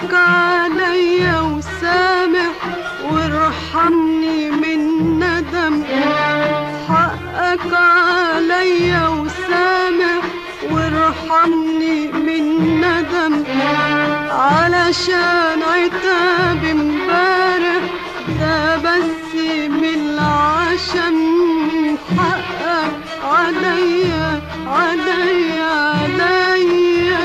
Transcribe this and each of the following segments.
حقك عليا وسامح وارحمني من ندم حقك عليا وسامح وارحمني من ندم علشان عتاب امبارح ده بس من العشم حقك عليا عليا عليا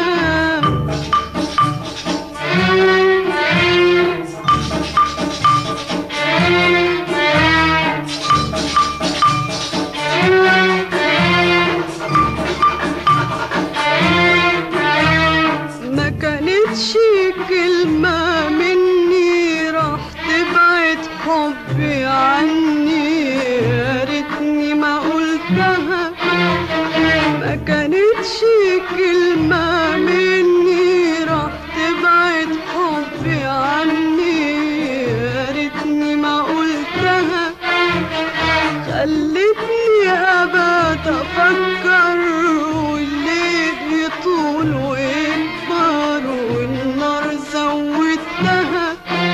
ما كانتش كلمة مني راح تبعد حبي عني يا ريتني ما قلتها ما كانتش كلمة مني راح تبعد حبي عني يا ريتني ما قلتها خلتني ابات افكر والليل يطول ويكبر والنار زودتها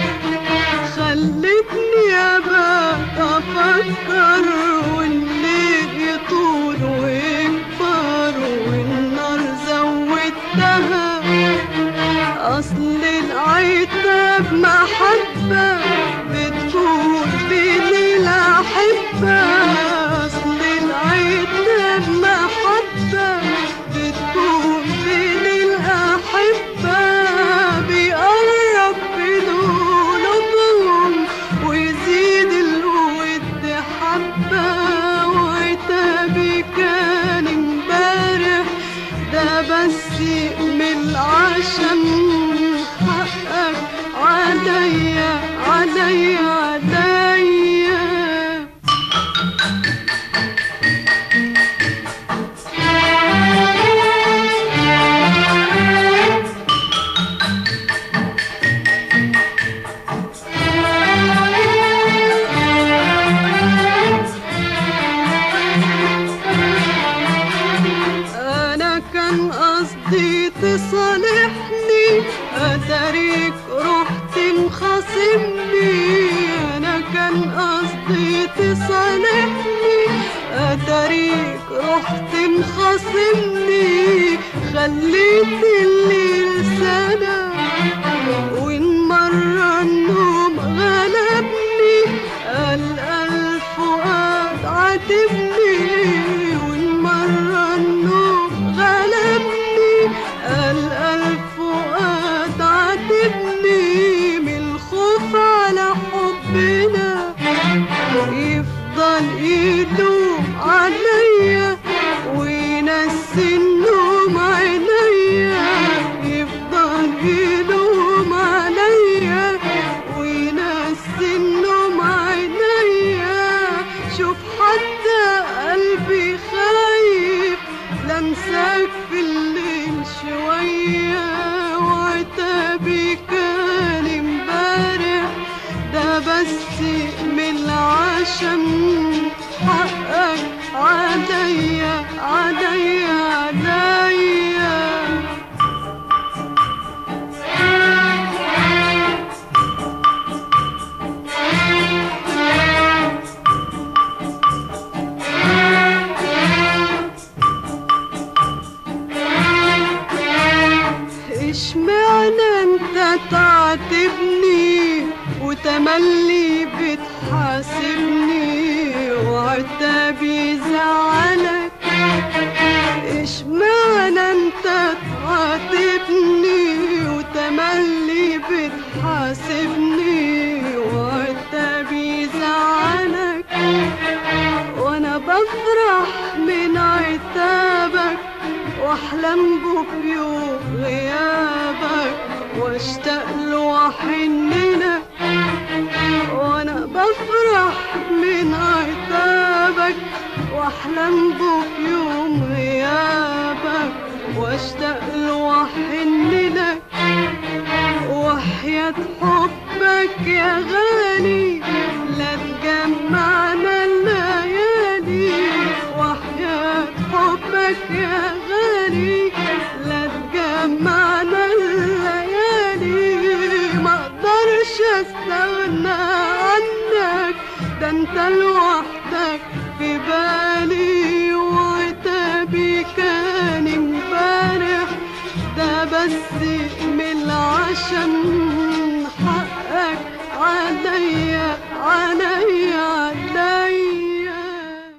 خلتني ابات افكر والليل يطول ويكبر والنار زودتها اصل العتاب محبة بتكون بين الاحبة اصل العتاب محبة بتكون بين الاحبة بيقرب قلوبهم ويزيد الود حبة وعتابي كان امبارح ده بس من العشم حقك عليا عليا عليا انا كان قصدي تصالحني اتاريك رحت مخاصمني انا كان قصدي تصالحني اتاريك رحت مخاصمني خليت الليل سنة وان مرة النوم غلبني قال الف وقت عاتبني وان مرة النوم غلبني قال الف وقت عاتبني من الخوف على حبنا يفضل يدوم عليا وينسي النوم عينيا يفضل يدوم عليا وينسي النوم عينيا شوف حتى قلبي خايف لمسك في الليل شوية وعتابي كان امبارح ده بس من العشم حقك عليا عليا عليا اشمعنى انت تعاتبني وتملي بتحاسبني وعتابي زعلك اشمعنى انت تعاتبني وتملي بتحاسبني وعتابي زعلك وانا بفرح من عتابك واحلم بك يوم غيابك واشتاق له واحن لك وانا بفرح من عتابك واحلم بك يوم غيابك واشتاق له واحن لك وحياة حبك يا غالي لا تجمعنا الليالي وحياة حبك يا غالي لا تجمعنا الليالي انت لوحدك في بالي وعتابي كان امبارح ده بس من عشان حقك عليا عليا